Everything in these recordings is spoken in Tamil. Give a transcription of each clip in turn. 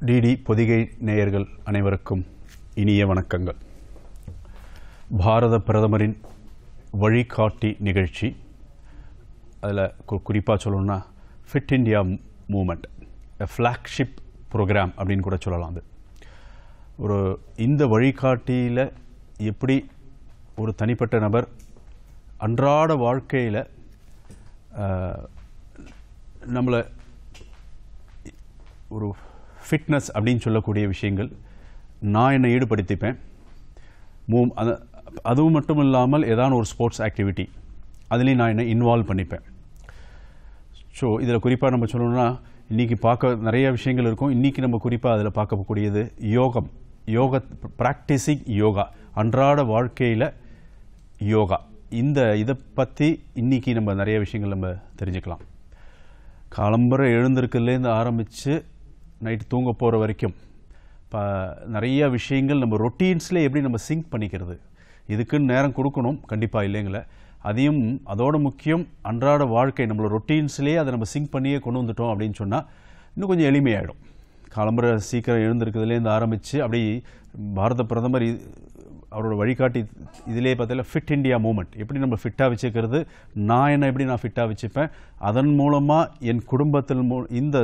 டிடி பொதிகை நேயர்கள் அனைவருக்கும் இனிய வணக்கங்கள் பாரத பிரதமரின் வழிகாட்டி நிகழ்ச்சி அதில் குறிப்பாக சொல்லணும்னா fit India movement flagship programme அப்படின்னு கூட சொல்லலாம் அது ஒரு இந்த வழிகாட்டியில் எப்படி ஒரு தனிப்பட்ட நபர் அன்றாட வாழ்க்கையில் நம்மளை ஒரு ஃபிட்னஸ் அப்படின்னு சொல்லக்கூடிய விஷயங்கள் நான் என்னை ஈடுபடுத்திப்பேன் மூ அது அதுவும் மட்டும் இல்லாமல் ஏதான ஒரு ஸ்போர்ட்ஸ் ஆக்டிவிட்டி அதுலேயும் நான் என்னை இன்வால்வ் பண்ணிப்பேன் ஸோ இதில் குறிப்பாக நம்ம சொல்லணும்னா இன்றைக்கி பார்க்க நிறைய விஷயங்கள் இருக்கும் இன்றைக்கி நம்ம குறிப்பாக அதில் பார்க்கக்கூடியது யோகம் யோக ப்ராக்டிஸிங் யோகா அன்றாட வாழ்க்கையில் யோகா இந்த இதை பற்றி இன்றைக்கி நம்ம நிறைய விஷயங்கள் நம்ம தெரிஞ்சுக்கலாம் காலம்பரை எழுந்திருக்கிறதுலேருந்து ஆரம்பித்து நைட்டு தூங்க போகிற வரைக்கும் இப்போ நிறைய விஷயங்கள் நம்ம ரொட்டீன்ஸில் எப்படி நம்ம சிங்க் பண்ணிக்கிறது இதுக்குன்னு நேரம் கொடுக்கணும் கண்டிப்பாக இல்லைங்கள அதையும் அதோட முக்கியம் அன்றாட வாழ்க்கை நம்மளோட ரொட்டீன்ஸ்லேயே அதை நம்ம சிங்க் பண்ணியே கொண்டு வந்துட்டோம் அப்படின்னு சொன்னால் இன்னும் கொஞ்சம் எளிமையாயிடும் காலம்பரை சீக்கிரம் எழுந்திருக்கிறதுலேருந்து ஆரம்பித்து அப்படி பாரத பிரதமர் இ- அவரோட வழிகாட்டி இதிலே பார்த்தீங்கன்னா ஃபிட் இந்தியா மூமெண்ட் எப்படி நம்ம ஃபிட்டாக வச்சுக்கிறது நான் என்ன எப்படி நான் ஃபிட்டாக வச்சுப்பேன் அதன் மூலமாக என் குடும்பத்தில் மூ இந்த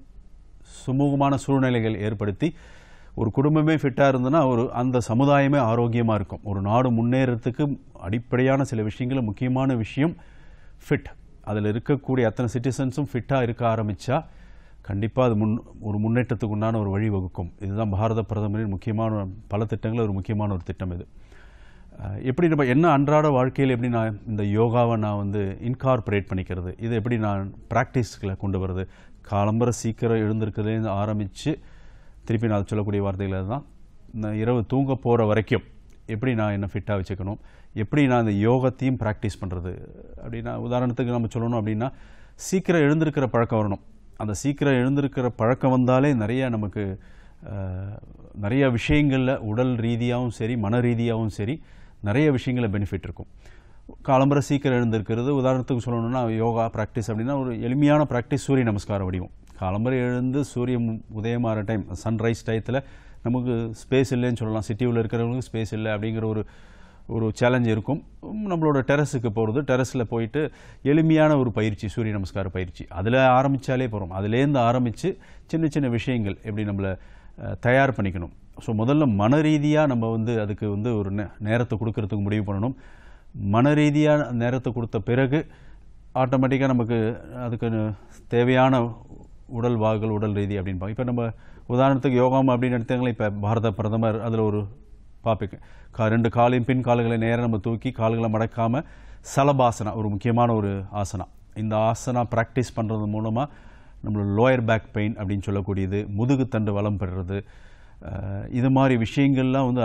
சுமூகமான சூழ்நிலைகள் ஏற்படுத்தி ஒரு குடும்பமே ஃபிட்டாக இருந்ததுன்னா ஒரு அந்த சமுதாயமே ஆரோக்கியமாக இருக்கும் ஒரு நாடு முன்னேறத்துக்கு அடிப்படையான சில விஷயங்கள் முக்கியமான விஷயம் ஃபிட் அதில் இருக்கக்கூடிய அத்தனை சிட்டிசன்ஸும் ஃபிட்டாக இருக்க ஆரம்பித்தா கண்டிப்பாக அது முன் ஒரு முன்னேற்றத்துக்கு உண்டான ஒரு வழி வகுக்கும் இதுதான் பாரத பிரதமரின் முக்கியமான பல திட்டங்கள் ஒரு முக்கியமான ஒரு திட்டம் இது அஹ் எப்படி நம்ம என்ன அன்றாட வாழ்க்கையில் எப்படி நான் இந்த யோகாவை நான் வந்து இன்கார்பரேட் பண்ணிக்கிறது இது எப்படி நான் ப்ராக்டிஸ்களை கொண்டு வருது காலம்பர சீக்கிரம் எழுந்திருக்கிறதுலேருந்து ஆரம்பித்து திருப்பி நான் சொல்லக்கூடிய வார்த்தைகள் தான் நான் இரவு தூங்க போகிற வரைக்கும் எப்படி நான் என்ன ஃபிட்டாக வச்சுக்கணும் எப்படி நான் இந்த யோகத்தையும் ப்ராக்டிஸ் பண்ணுறது அப்படின்னா உதாரணத்துக்கு நம்ம சொல்லணும் அப்படின்னா சீக்கிரம் எழுந்திருக்கிற பழக்கம் வரணும் அந்த சீக்கிரம் எழுந்திருக்கிற பழக்கம் வந்தாலே நிறைய நமக்கு அஹ், நிறைய விஷயங்களில் உடல் ரீதியாகவும் சரி மன ரீதியாகவும் சரி நிறைய விஷயங்களில் பெனிஃபிட் இருக்கும் காலம்பரை சீக்கிரம் எழுந்திருக்கிறது உதாரணத்துக்கு சொல்லணும்னா யோகா ப்ராக்டிஸ் அப்படின்னா ஒரு எளிமையான ப்ராக்டிஸ் சூரிய நமஸ்கார வடிவம் காலம்பரை எழுந்து சூரியன் உதயமாகிற டைம் சன்ரைஸ் டயத்தில் நமக்கு ஸ்பேஸ் இல்லைன்னு சொல்லலாம் சிட்டியில் இருக்கிறவங்களுக்கு ஸ்பேஸ் இல்லை அப்படிங்கிற ஒரு ஒரு சேலஞ்ச் இருக்கும் உம், நம்மளோட டெரஸுக்கு போகிறது டெரஸில் போயிட்டு எளிமையான ஒரு பயிற்சி சூரிய நமஸ்கார பயிற்சி அதில் ஆரம்பித்தாலே போகிறோம் அதுலேருந்து ஆரம்பித்து சின்ன சின்ன விஷயங்கள் எப்படி நம்மளை அஹ், தயார் பண்ணிக்கணும் ஸோ முதல்ல மன ரீதியாக நம்ம வந்து அதுக்கு வந்து ஒரு நே- நேரத்தை கொடுக்கறதுக்கு முடிவு பண்ணணும் மன ரீதியாக நேரத்தை கொடுத்த பிறகு ஆட்டோமேட்டிக்காக நமக்கு அதுக்கு தேவையான உடல் வாகல் உடல் ரீதி அப்படின்னு இப்போ நம்ம உதாரணத்துக்கு யோகாம் அப்படின்னு எடுத்தாங்களே இப்போ பாரத பிரதமர் அதில் ஒரு பார்ப்பீங்க கா ரெண்டு காலையும் பின் கால்களை நேரம் நம்ம தூக்கி கால்களை மடக்காமல் சலபாசனா ஒரு முக்கியமான ஒரு ஆசனா இந்த ஆசனா ப்ராக்டிஸ் பண்ணுறது மூலமாக நம்மளோட லோயர் பேக் பெயின் அப்படின்னு சொல்லக்கூடியது முதுகுத்தண்டு வளம் பெறுறது அஹ், இது மாதிரி விஷயங்கள்லாம் வந்து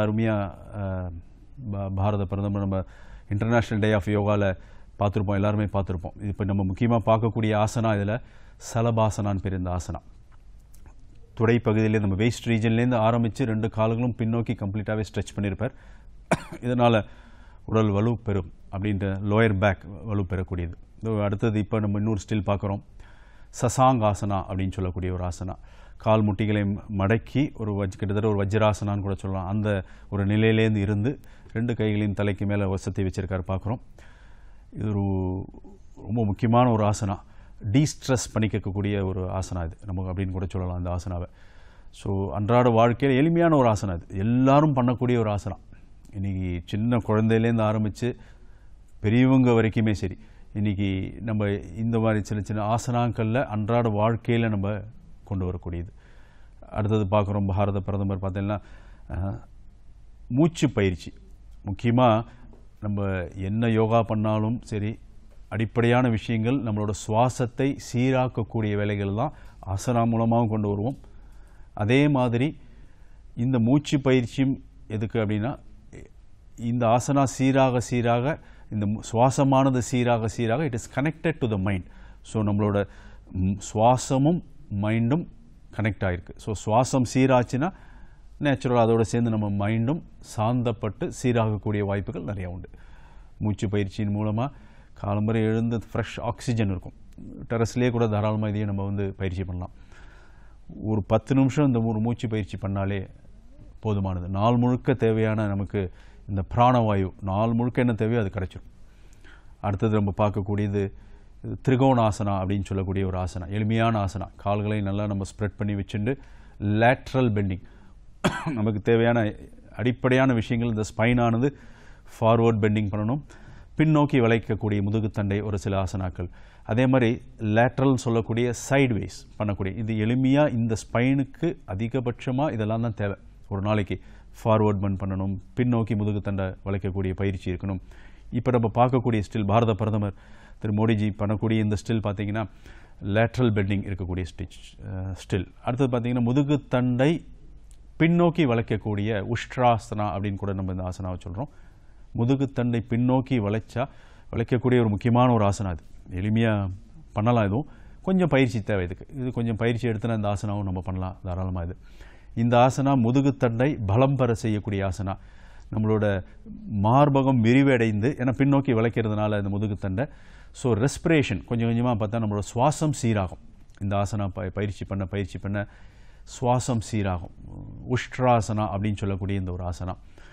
அருமையாக பாரத பிரதமர் நம்ம இன்டர்நேஷ்னல் டே ஆஃப் யோகாவில் பார்த்துருப்போம் எல்லாருமே பார்த்துருப்போம் இப்போ நம்ம முக்கியமாக பார்க்கக்கூடிய ஆசனா இதில் சலபாசனான்னு பேர் இந்த ஆசனா துடை பகுதியிலே நம்ம வேஸ்ட் ரீஜன்லேருந்து ஆரம்பித்து ரெண்டு கால்களும் பின்னோக்கி கம்ப்ளீட்டாகவே ஸ்ட்ரெச் பண்ணியிருப்பார் இதனால் உடல் வலு பெறும் அப்படின்ற லோயர் பேக் வலு பெறக்கூடியது இதோ அடுத்தது இப்போ நம்ம இன்னொரு ஸ்டில் பார்க்குறோம் சசாங் ஆசனா அப்படின்னு சொல்லக்கூடிய ஒரு ஆசனா கால் முட்டிகளை மடக்கி ஒரு வஜ் கிட்டத்தட்ட ஒரு வஜ்ராசனான்னு கூட சொல்லலாம் அந்த ஒரு நிலையிலேருந்து இருந்து ரெண்டு கைகளையும் தலைக்கு மேலே வசதி வச்சிருக்காரு பார்க்குறோம் இது ஒரு ரொம்ப முக்கியமான ஒரு ஆசனா டீஸ்ட்ரெஸ் பண்ணிக்கக்கூடிய ஒரு ஆசனா இது நமக்கு அப்படின்னு கூட சொல்லலாம் அந்த ஆசனாவை ஸோ அன்றாட வாழ்க்கையில் எளிமையான ஒரு ஆசனா இது எல்லாரும் பண்ணக்கூடிய ஒரு ஆசனா இன்றைக்கி சின்ன குழந்தையிலேருந்து ஆரம்பித்து பெரியவங்க வரைக்குமே சரி இன்றைக்கி நம்ம இந்த மாதிரி சின்ன சின்ன ஆசனாக்களில் அன்றாட வாழ்க்கையில் நம்ம கொண்டு வரக்கூடியது அடுத்தது பார்க்குறோம் பாரத பிரதமர் பார்த்தீங்கன்னா அஹ், மூச்சு பயிற்சி முக்கியமாக நம்ம என்ன யோகா பண்ணாலும் சரி அடிப்படையான விஷயங்கள் நம்மளோட சுவாசத்தை சீராக்கக்கூடிய வேலைகள் தான் ஆசனா மூலமாகவும் கொண்டு வருவோம் அதே மாதிரி இந்த மூச்சு பயிற்சியும் எதுக்கு அப்படின்னா இந்த ஆசனா சீராக சீராக இந்த மு- சுவாசமானது சீராக சீராக it is connected to the mind so நம்மளோட ம், சுவாசமும் மைண்டும் கனெக்ட் ஆகிருக்கு ஸோ சுவாசம் சீராச்சுன்னா நேச்சுரலாக அதோடு சேர்ந்து நம்ம மைண்டும் சாந்தப்பட்டு சீராகக்கூடிய வாய்ப்புகள் நிறையா உண்டு மூச்சு பயிற்சியின் மூலமாக காலம்பரை எழுந்து ஃப்ரெஷ் ஆக்சிஜன் இருக்கும் டெரஸ்லேயே கூட தாராளமாக இதையும் நம்ம வந்து பயிற்சி பண்ணலாம் ஒரு பத்து நிமிஷம் இந்த ஒரு மூச்சு பயிற்சி பண்ணாலே போதுமானது நாள் முழுக்க தேவையான நமக்கு இந்த பிராணவாயு நாள் முழுக்க என்ன தேவையோ அது கிடைச்சிடும் அடுத்தது நம்ம பார்க்கக்கூடியது இது திரிகோணாசனா அப்படின்னு சொல்லக்கூடிய ஒரு ஆசனா எளிமையான ஆசனா கால்களை நல்லா நம்ம ஸ்ப்ரெட் பண்ணி வச்சுட்டு லேட்ரல் பெண்டிங் நமக்கு தேவையான அடிப்படையான விஷயங்கள் இந்த ஸ்பைனானது ஃபார்வர்ட் பெண்டிங் பண்ணணும் பின்னோக்கி வளைக்கக்கூடிய முதுகுத்தண்டை ஒரு சில ஆசனாக்கள் அதே மாதிரி லேட்ரல் சொல்லக்கூடிய சைட்வேஸ் பண்ணக்கூடிய இது எளிமையாக இந்த ஸ்பைனுக்கு அதிகபட்சமாக இதெல்லாம் தான் தேவை ஒரு நாளைக்கு ஃபார்வர்ட் பெண்ட் பண்ணணும் பின்னோக்கி முதுகுத்தண்டை வளைக்கக்கூடிய பயிற்சி இருக்கணும் இப்போ நம்ம பார்க்கக்கூடிய ஸ்டில் பாரத பிரதமர் திரு மோடிஜி பண்ணக்கூடிய இந்த ஸ்டில் பார்த்தீங்கன்னா லேட்ரல் பெண்டிங் இருக்கக்கூடிய ஸ்டிச் ஸ்டில் அடுத்தது பார்த்தீங்கன்னா முதுகுத்தண்டை பின்னோக்கி வளைக்கக்கூடிய உஷ்ட்ராசனா அப்படின்னு கூட நம்ம இந்த ஆசனாவை சொல்கிறோம் முதுகுத்தண்டை பின்னோக்கி வளைச்சா வளைக்கக்கூடிய ஒரு முக்கியமான ஒரு ஆசனா அது எளிமையாக பண்ணலாம் இதுவும் கொஞ்சம் பயிற்சி தேவை இதுக்கு இது கொஞ்சம் பயிற்சி எடுத்துனா இந்த ஆசனாவும் நம்ம பண்ணலாம் தாராளமாக இது இந்த ஆசனா முதுகுத்தண்டை பலம் பெற செய்யக்கூடிய ஆசனா நம்மளோட மார்பகம் விரிவடைந்து ஏன்னா பின்னோக்கி வளைக்கிறதுனால இந்த முதுகுத்தண்டை ஸோ ரெஸ்பிரேஷன் கொஞ்சம் கொஞ்சமாக பார்த்தா நம்மளோட சுவாசம் சீராகும் இந்த ஆசனா ப பயிற்சி பண்ண பயிற்சி பண்ண சுவாசம் சீராகும் உஷ்ட்ராசனா அப்படின்னு சொல்லக்கூடிய இந்த ஒரு ஆசனா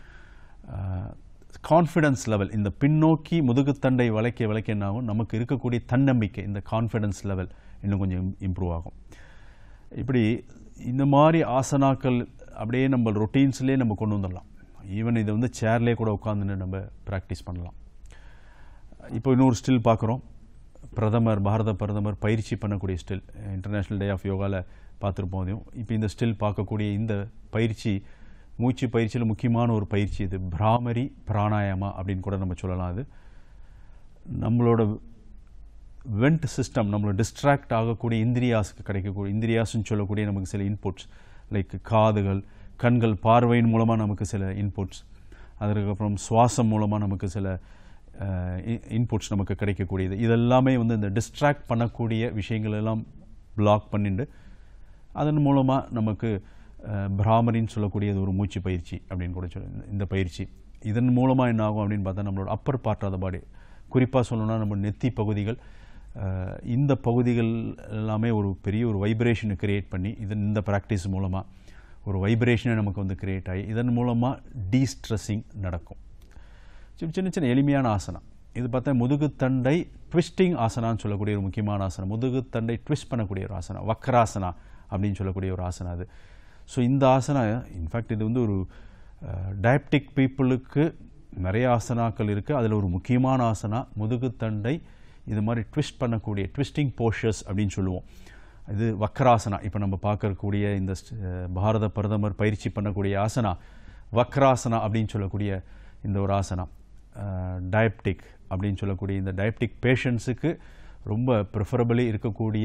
கான்ஃபிடன்ஸ் லெவல் இந்த பின்னோக்கி முதுகுத்தண்டை வளைக்க வளைக்க என்ன ஆகும் நமக்கு இருக்கக்கூடிய தன்னம்பிக்கை இந்த கான்ஃபிடன்ஸ் லெவல் இன்னும் கொஞ்சம் இம்ப்ரூவ் ஆகும் இப்படி இந்த மாதிரி ஆசனாக்கள் அப்படியே நம்ம ரொட்டீன்ஸ்லேயே நம்ம கொண்டு வந்துடலாம் ஈவன் இதை வந்து சேர்லேயே கூட உட்காந்துன்னு நம்ம ப்ராக்டிஸ் பண்ணலாம் இப்போ இன்னொரு ஸ்டில் பார்க்குறோம் பிரதமர் பாரத பிரதமர் பயிற்சி பண்ணக்கூடிய ஸ்டில் இன்டர்நேஷ்னல் டே ஆஃப் யோகாவில் பார்த்துருப்போம் அதையும் இப்போ இந்த ஸ்டில் பார்க்கக்கூடிய இந்த பயிற்சி மூச்சு பயிற்சியில் முக்கியமான ஒரு பயிற்சி இது பிராமரி பிராணாயாமா அப்படின்னு கூட நம்ம சொல்லலாம் அது நம்மளோட வெண்ட் சிஸ்டம் நம்மளோட டிஸ்ட்ராக்ட் ஆகக்கூடிய இந்திரியாஸுக்கு கிடைக்கக்கூடிய இந்திரியாஸ்ன்னு சொல்லக்கூடிய நமக்கு சில இன்புட்ஸ் லைக் காதுகள் கண்கள் பார்வையின் மூலமாக நமக்கு சில இன்புட்ஸ் அதுக்கப்புறம் சுவாசம் மூலமாக நமக்கு சில இன்புட்ஸ் நமக்கு கிடைக்கக்கூடியது இதெல்லாமே வந்து இந்த டிஸ்ட்ராக்ட் பண்ணக்கூடிய விஷயங்கள் எல்லாம் பிளாக் பண்ணிட்டு அதன் மூலமாக நமக்கு பிராமரின்னு சொல்லக்கூடியது ஒரு மூச்சு பயிற்சி அப்படின்னு கூட சொல்ல இந்த பயிற்சி இதன் மூலமாக என்ன ஆகும் அப்படின்னு பார்த்தா நம்மளோட upper part of the body குறிப்பாக சொல்லணும்னா நம்ம நெத்தி பகுதிகள் இந்த பகுதிகள் எல்லாமே ஒரு பெரிய ஒரு வைப்ரேஷனை கிரியேட் பண்ணி இதன் இந்த ப்ராக்டிஸ் மூலமாக ஒரு வைப்ரேஷனை நமக்கு வந்து கிரியேட் ஆகி இதன் மூலமாக டீஸ்ட்ரெஸ்ஸிங் நடக்கும் சின்ன சின்ன எளிமையான ஆசனம் இது பார்த்தா முதுகுத்தண்டை ட்விஸ்டிங் ஆசனான்னு சொல்லக்கூடிய ஒரு முக்கியமான ஆசனம் முதுகுத்தண்டை ட்விஸ்ட் பண்ணக்கூடிய ஒரு ஆசனம் வக்ராசனா அப்படின்னு சொல்லக்கூடிய ஒரு ஆசனம் அது ஸோ இந்த ஆசனா இன்ஃபேக்ட் இது வந்து ஒரு டயப்டிக் பீப்புளுக்கு நிறைய ஆசனாக்கள் இருக்குது அதில் ஒரு முக்கியமான ஆசனா முதுகுத்தண்டை இது மாதிரி ட்விஸ்ட் பண்ணக்கூடிய ட்விஸ்டிங் போஷர்ஸ் அப்படின்னு சொல்லுவோம் இது வக்ராசனா இப்போ நம்ம பார்க்கக்கூடிய இந்த பாரத பிரதமர் பயிற்சி பண்ணக்கூடிய ஆசனா வக்ராசனா அப்படின்னு சொல்லக்கூடிய இந்த ஒரு ஆசனா டயப்டிக் அப்படின்னு சொல்லக்கூடிய இந்த டயப்டிக் பேஷண்ட்ஸுக்கு ரொம்ப ப்ரிஃபரபிளி இருக்கக்கூடிய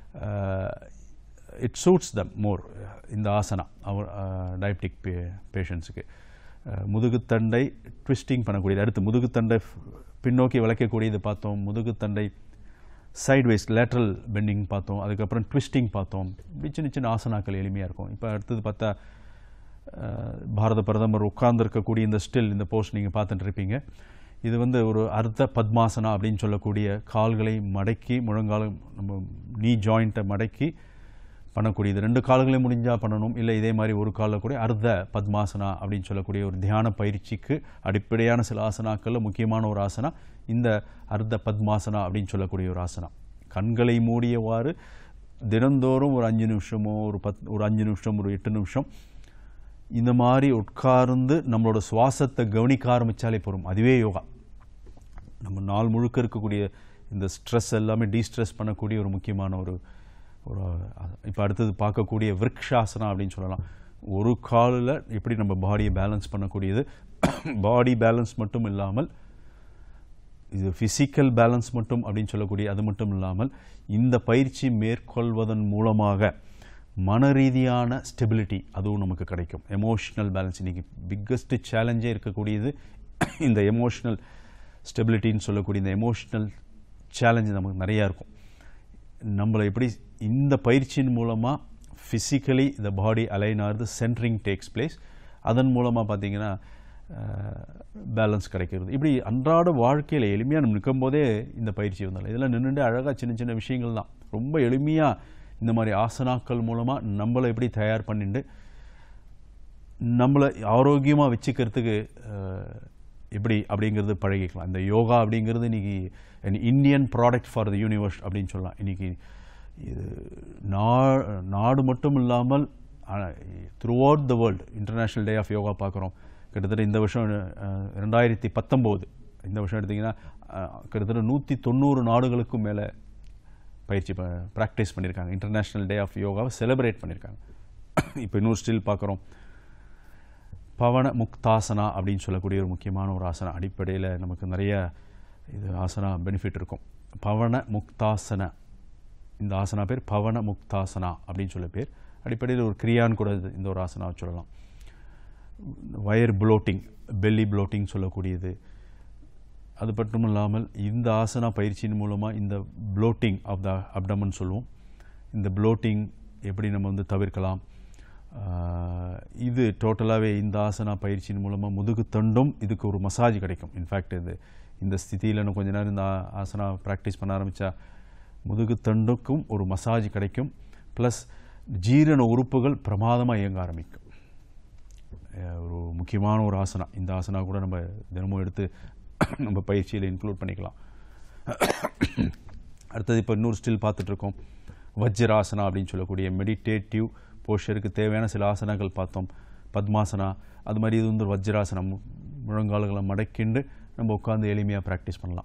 இட் சூட்ஸ் தம் மோர் இந்த ஆசனா அவர் டயப்டிக் பே பேஷண்ட்ஸுக்கு முதுகுத்தண்டை ட்விஸ்டிங் பண்ணக்கூடியது அடுத்து முதுகுத்தண்டை பின்னோக்கி வளைக்கக்கூடியது பார்த்தோம் முதுகுத்தண்டை சைட்வைஸ் லேட்ரல் பெண்டிங் பார்த்தோம் அதுக்கப்புறம் ட்விஸ்டிங் பார்த்தோம் இப்படி சின்ன சின்ன ஆசனாக்கள் எளிமையாக இருக்கும் இப்போ அடுத்தது பார்த்தா பாரத பிரதமர் உட்கார்ந்துருக்கக்கூடிய இந்த ஸ்டில் இந்த போஸ்ட் நீங்கள் பார்த்துட்டு இருப்பீங்க இது வந்து ஒரு அர்த்த பத்மாசனா அப்படின்னு சொல்லக்கூடிய கால்களை மடக்கி முழங்காலம் நம்ம நீ ஜாயிண்ட்டை மடக்கி பண்ணக்கூடியது ரெண்டு கால்களையும் முடிஞ்சால் பண்ணணும் இல்லை இதே மாதிரி ஒரு காலில் கூட அர்த்த பத்மாசனா அப்படின்னு சொல்லக்கூடிய ஒரு தியான பயிற்சிக்கு அடிப்படையான சில ஆசனாக்களில் முக்கியமான ஒரு ஆசனா இந்த அர்த்த பத்மாசனா அப்படின்னு சொல்லக்கூடிய ஒரு ஆசனா கண்களை மூடியவாறு தினந்தோறும் ஒரு அஞ்சு நிமிஷமோ ஒரு பத் ஒரு அஞ்சு நிமிஷம் ஒரு எட்டு நிமிஷம் இந்த மாதிரி உட்கார்ந்து நம்மளோட சுவாசத்தை கவனிக்க ஆரம்பித்தாலே போகிறோம் அதுவே யோகா நம்ம நாள் முழுக்க இருக்கக்கூடிய இந்த ஸ்ட்ரெஸ் எல்லாமே டீஸ்ட்ரெஸ் பண்ணக்கூடிய ஒரு முக்கியமான ஒரு ஒரு இப்போ அடுத்தது பார்க்கக்கூடிய விரக்ஷாசனா அப்படின்னு சொல்லலாம் ஒரு காலில் எப்படி நம்ம பாடியை பேலன்ஸ் பண்ணக்கூடியது பாடி பேலன்ஸ் மட்டும் இல்லாமல் இது ஃபிசிக்கல் பேலன்ஸ் மட்டும் அப்படின்னு சொல்லக்கூடிய அது மட்டும் இல்லாமல் இந்த பயிற்சி மேற்கொள்வதன் மூலமாக மன ரீதியான ஸ்டெபிலிட்டி அதுவும் நமக்கு கிடைக்கும் எமோஷ்னல் பேலன்ஸ் இன்றைக்கி பிக்கஸ்ட் சேலஞ்சே இருக்கக்கூடியது இந்த எமோஷ்னல் ஸ்டெபிலிட்டின்னு சொல்லக்கூடிய இந்த எமோஷ்னல் சேலஞ்சு நமக்கு நிறையா இருக்கும் நம்மளை எப்படி இந்த பயிற்சியின் மூலமாக ஃபிசிக்கலி இந்த பாடி அலைன் ஆகிறது சென்ட்ரிங் டேக்ஸ் பிளேஸ் அதன் மூலமாக பார்த்தீங்கன்னா பேலன்ஸ் கிடைக்கிறது இப்படி அன்றாட வாழ்க்கையில் எளிமையாக நம்ம நிற்கும் போதே இந்த பயிற்சி வந்தாலும் இதெல்லாம் நின்றுட்டு அழகாக சின்ன சின்ன விஷயங்கள் தான் ரொம்ப எளிமையாக இந்த மாதிரி ஆசனாக்கள் மூலமாக நம்மளை எப்படி தயார் பண்ணிட்டு நம்மளை ஆரோக்கியமாக வச்சுக்கிறதுக்கு அஹ், எப்படி அப்படிங்கிறது பழகிக்கலாம் இந்த யோகா அப்படிங்கிறது இன்னைக்கு an Indian product for the universe அப்படின்னு சொல்லலாம் இன்னைக்கு இது நா நாடு மட்டும் இல்லாமல் throughout the world international day of yoga பார்க்குறோம் கிட்டத்தட்ட இந்த வருஷம் அஹ், ரெண்டாயிரத்தி பத்தொம்போது இந்த வருஷம் எடுத்திங்கன்னா அஹ், கிட்டத்தட்ட நூற்றி தொண்ணூறு நாடுகளுக்கும் மேலே பயிற்சி ப்ராக்டிஸ் பண்ணியிருக்காங்க இன்டர்நேஷ்னல் டே ஆஃப் யோகாவை செலிப்ரேட் பண்ணியிருக்காங்க இப்போ இன்னொரு ஸ்டில் பார்க்குறோம் பவன முக்தாசனா அப்படின்னு சொல்லக்கூடிய ஒரு முக்கியமான ஒரு ஆசனா அடிப்படையில் நமக்கு நிறைய இது ஆசனா பெனிஃபிட் இருக்கும் பவன முக்தாசன இந்த ஆசனா பேர் பவன முக்தாசனா அப்படின்னு சொல்ல பேர் அடிப்படையில் ஒரு கிரியான்னு கூட இது- இந்த ஒரு ஆசனா சொல்லலாம் வயர் ப்ளோட்டிங் பெல்லி ப்ளோட்டிங் சொல்லக்கூடியது அது மட்டும் இல்லாமல் இந்த ஆசனா பயிற்சியின் மூலமாக இந்த ப்ளோட்டிங் ஆஃப் த அப்டமன் சொல்லுவோம் இந்த ப்ளோட்டிங் எப்படி நம்ம வந்து தவிர்க்கலாம் ஆஹ், இது டோட்டலாகவே இந்த ஆசனா பயிற்சியின் மூலமாக முதுகு தண்டும் இதுக்கு ஒரு மசாஜ் கிடைக்கும் இன்ஃபேக்ட் இது இந்த ஸ்திதியில் இன்னும் கொஞ்ச நேரம் இந்த ஆ- ஆசனா ப்ராக்டிஸ் பண்ண ஆரம்பித்தா முதுகு தண்டுக்கும் ஒரு மசாஜ் கிடைக்கும் ப்ளஸ் ஜீரண உறுப்புகள் பிரமாதமாக இயங்க ஆரம்பிக்கும் அஹ் ஒரு முக்கியமான ஒரு ஆசனா இந்த ஆசனா கூட நம்ம தினமும் எடுத்து நம்ம பயிற்சியில் இன்க்ளூட் பண்ணிக்கலாம் அடுத்தது இப்போ இன்னொரு ஸ்டில் பார்த்துட்ருக்கோம் வஜ்ராசனா அப்படின்னு சொல்லக்கூடிய மெடிடேட்டிவ் போஸ்டருக்கு தேவையான சில ஆசனங்கள் பார்த்தோம் பத்மாசனா அது மாதிரி இது வந்து ஒரு வஜ்ராசனம் மு- முழங்கால்களை மடக்கிண்டு நம்ம உட்காந்து எளிமையாக ப்ராக்டிஸ் பண்ணலாம்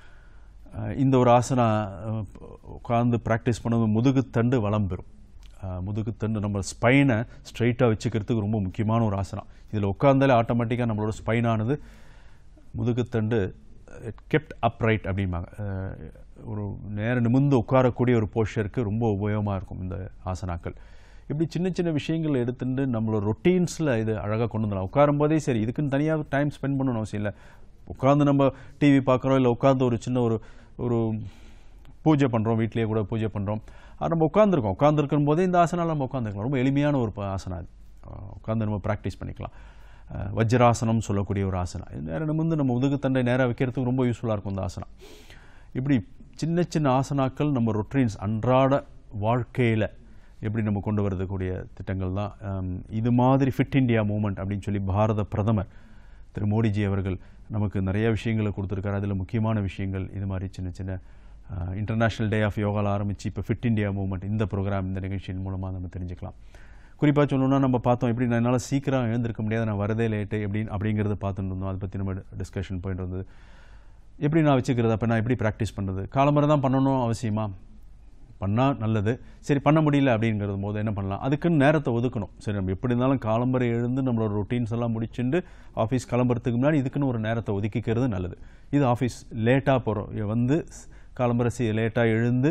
அஹ் இந்த ஒரு ஆசனா அஹ், உட்கார்ந்து ப்ராக்டிஸ் பண்ணும்போது முதுகுத்தண்டு வளம் பெறும் அஹ், முதுகுத்தண்டு நம்ம ஸ்பைனை ஸ்ட்ரைட்டாக வச்சுக்கிறதுக்கு ரொம்ப முக்கியமான ஒரு ஆசனம் இதில் உட்கார்ந்தாலே ஆட்டோமேட்டிக்காக நம்மளோட ஸ்பைனானது முதுகுத்தண்டு கெப்ட் அப்ரைட் அப்படிம்பாங்க அஹ், ஒரு நேர நிமிர்ந்து உட்காரக்கூடிய ஒரு போஸ்டருக்கு ரொம்ப உபயோகமாக இருக்கும் இந்த ஆசனாக்கள் இப்படி சின்ன சின்ன விஷயங்கள் எடுத்துட்டு நம்மளோட ரொட்டீன்ஸில் இது அழகாக கொண்டு வந்துடலாம் உட்காரும் போதே சரி இதுக்குன்னு தனியாக டைம் ஸ்பெண்ட் பண்ணணும்னு அவசியம் இல்லை உட்காந்து நம்ம டிவி பார்க்குறோம் இல்லை உட்காந்து ஒரு சின்ன ஒரு ஒரு பூஜை பண்ணுறோம் வீட்லேயே கூட பூஜை பண்ணுறோம் அது நம்ம உட்காந்துருக்கோம் உட்காந்துருக்கும் போதே இந்த ஆசனால நம்ம உட்காந்துருக்கலாம் ரொம்ப எளிமையான ஒரு ப- ஆசனா அது உட்காந்து நம்ம ப்ராக்டிஸ் பண்ணிக்கலாம் அஹ் வஜ்ராசனம் சொல்லக்கூடிய ஒரு ஆசனா இது நேரம் நிமிர்ந்து நம்ம முதுகுத்தண்டை நேராக வைக்கிறதுக்கு ரொம்ப யூஸ்ஃபுல்லாக இருக்கும் இந்த ஆசனா இப்படி சின்ன சின்ன ஆசனாக்கள் நம்ம ரொட்டீன்ஸ் அன்றாட வாழ்க்கையில் எப்படி நம்ம கொண்டு வரதுக்கூடிய திட்டங்கள் தான் ஹம், இது மாதிரி ஃபிட் இந்தியா மூமெண்ட் அப்படின்னு சொல்லி பாரத பிரதமர் திரு மோடிஜி அவர்கள் நமக்கு நிறைய விஷயங்களை கொடுத்துருக்காரு அதில் முக்கியமான விஷயங்கள் இது மாதிரி சின்ன சின்ன இன்டர்நேஷ்னல் டே ஆஃப் யோகாவில் ஆரம்பித்து இப்போ ஃபிட் இந்தியா மூவ்மெண்ட் இந்த ப்ரோக்ராம் இந்த நிகழ்ச்சியின் மூலமாக நம்ம தெரிஞ்சுக்கலாம் குறிப்பாக சொல்லணும்னா நம்ம பார்த்தோம் எப்படி நான் என்னால் சீக்கிரம் எழுந்திருக்க முடியாது நான் வரதே லேட்டு எப்படின்னு அப்படிங்கிறத பார்த்துட்டு இருந்தோம் அதை பற்றி நம்ம டிஸ்கஷன் போயிட்டு இருந்தது எப்படி நான் வச்சுக்கிறது அப்போ நான் எப்படி ப்ராக்டிஸ் பண்ணுறது காலம்பரை தான் பண்ணணும் அவசியமா பண்ணால் நல்லது சரி பண்ண முடியல அப்படிங்கிறது போது என்ன பண்ணலாம் அதுக்குன்னு நேரத்தை ஒதுக்கணும் சரி நம்ம எப்படி இருந்தாலும் காலம்பரை எழுந்து நம்மளோட ரொட்டீன்ஸ் எல்லாம் முடிச்சுட்டு ஆஃபீஸ் கிளம்புறதுக்கு முன்னாடி இதுக்குன்னு ஒரு நேரத்தை ஒதுக்கிக்கிறது நல்லது இது ஆஃபீஸ் லேட்டாக போகிறோம் வந்து காலம்பரை சி லேட்டாக எழுந்து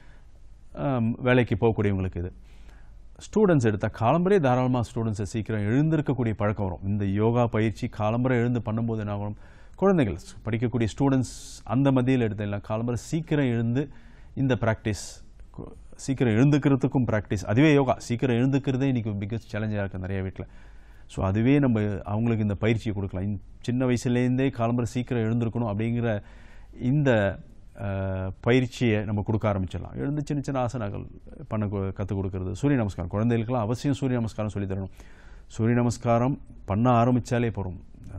ஆம், வேலைக்கு போகக்கூடியவங்களுக்கு இது ஸ்டூடெண்ட்ஸ் எடுத்தால் காலம்பரே தாராளமாக ஸ்டூடெண்ட்ஸை சீக்கிரம் எழுந்திருக்கக்கூடிய பழக்கம் வரும் இந்த யோகா பயிற்சி காலம்பரை எழுந்து பண்ணும்போது என்ன ஆகும் குழந்தைகள் படிக்கக்கூடிய ஸ்டூடெண்ட்ஸ் அந்த மத்தியில் எடுத்தெல்லாம் காலம்பரை சீக்கிரம் எழுந்து இந்த ப்ராக்டிஸ் சீக்கிரம் எழுந்துக்கிறதுக்கும் ப்ராக்டிஸ் அதுவே யோகா சீக்கிரம் எழுந்துக்கிறதே இன்றைக்கி பிக்கஸ்ட் சேலஞ்சாக இருக்குது நிறைய வீட்டில் ஸோ அதுவே நம்ம அவங்களுக்கு இந்த பயிற்சியை கொடுக்கலாம் இந்த சின்ன வயசுலேருந்தே காலம்பரை சீக்கிரம் எழுந்திருக்கணும் அப்படிங்கிற இந்த அஹ், பயிற்சியை நம்ம கொடுக்க ஆரம்பிச்சிடலாம் எழுந்து சின்ன சின்ன ஆசனங்கள் பண்ண கற்றுக் கொடுக்கறது சூரிய நமஸ்காரம் குழந்தைகளுக்கெல்லாம் அவசியம் சூரிய நமஸ்காரம் சொல்லித் தரணும் சூரிய நமஸ்காரம் பண்ண ஆரம்பித்தாலே போகிறோம்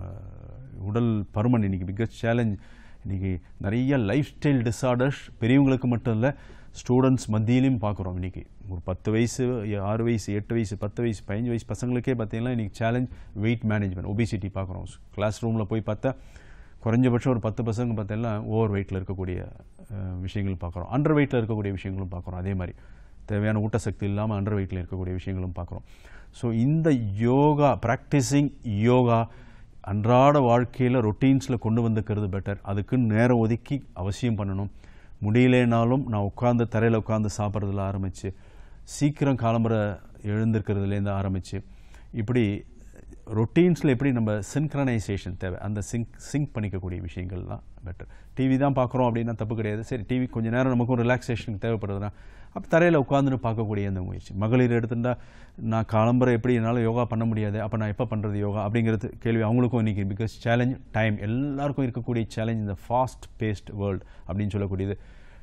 உடல் பருமன் இன்னைக்கு பிக்கஸ்ட் சேலஞ்ச் இன்னைக்கு நிறைய லைஃப் ஸ்டைல் டிஸார்டர்ஸ் பெரியவங்களுக்கு மட்டும் இல்லை ஸ்டூடெண்ட்ஸ் மத்தியிலையும் பார்க்குறோம் இன்னைக்கு ஒரு பத்து வயசு ஆறு வயசு எட்டு வயசு பத்து வயசு பதினஞ்சு வயசு பசங்களுக்கே பார்த்தீங்கன்னா இன்னைக்கு சேலஞ்ச் வெயிட் மேனேஜ்மெண்ட் ஒபிசிட்டி பார்க்குறோம் கிளாஸ் ரூமில் போய் பார்த்தா குறைஞ்சபட்சம் ஒரு பத்து பசங்க பார்த்தீங்கன்னா ஓவர் வெயிட்டில் இருக்கக்கூடிய அஹ், விஷயங்கள் பார்க்குறோம் அண்டர் வெயிட்டில் இருக்கக்கூடிய விஷயங்களும் பார்க்குறோம் அதே மாதிரி தேவையான ஊட்டசக்தி இல்லாமல் அண்டர் வெயிட்டில் இருக்கக்கூடிய விஷயங்களும் பார்க்குறோம் ஸோ இந்த யோகா ப்ராக்டிஸிங் யோகா அன்றாட வாழ்க்கையில் ரொட்டீன்ஸில் கொண்டு வந்துக்கிறது பெட்டர் அதுக்குன்னு நேரம் ஒதுக்கி அவசியம் பண்ணணும் முடியலைனாலும் நான் உட்காந்து தரையில் உட்காந்து சாப்பிட்றதுல ஆரம்பித்து சீக்கிரம் காலம்பரை எழுந்திருக்கிறதுலேருந்து ஆரம்பித்து இப்படி ரொட்டீன்ஸில் எப்படி நம்ம சின்க்ரனைசேஷன் தேவை அந்த சிங்க் சிங்க் பண்ணிக்கக்கூடிய விஷயங்கள்லாம் பெட்டர் டிவி தான் பார்க்குறோம் அப்படின்னா தப்பு கிடையாது சரி டிவி கொஞ்ச நேரம் நமக்கும் ரிலாக்ஸேஷனுக்கு தேவைப்படுதுன்னா அப்போ தரையில் உட்காந்துன்னு பார்க்கக்கூடிய அந்த முயற்சி மகளிர் எடுத்துட்டா நான் காலம்பரை எப்படி என்னால் யோகா பண்ண முடியாது அப்போ நான் எப்போ பண்ணுறது யோகா அப்படிங்கிறது கேள்வி அவங்களுக்கும் இன்றைக்கி பிகாஸ் சேலஞ்ச் டைம் எல்லாருக்கும் இருக்கக்கூடிய சேலஞ்ச் இந்த ஃபாஸ்ட் பேஸ்ட் வேர்ல்டு அப்படின்னு சொல்லக்கூடியது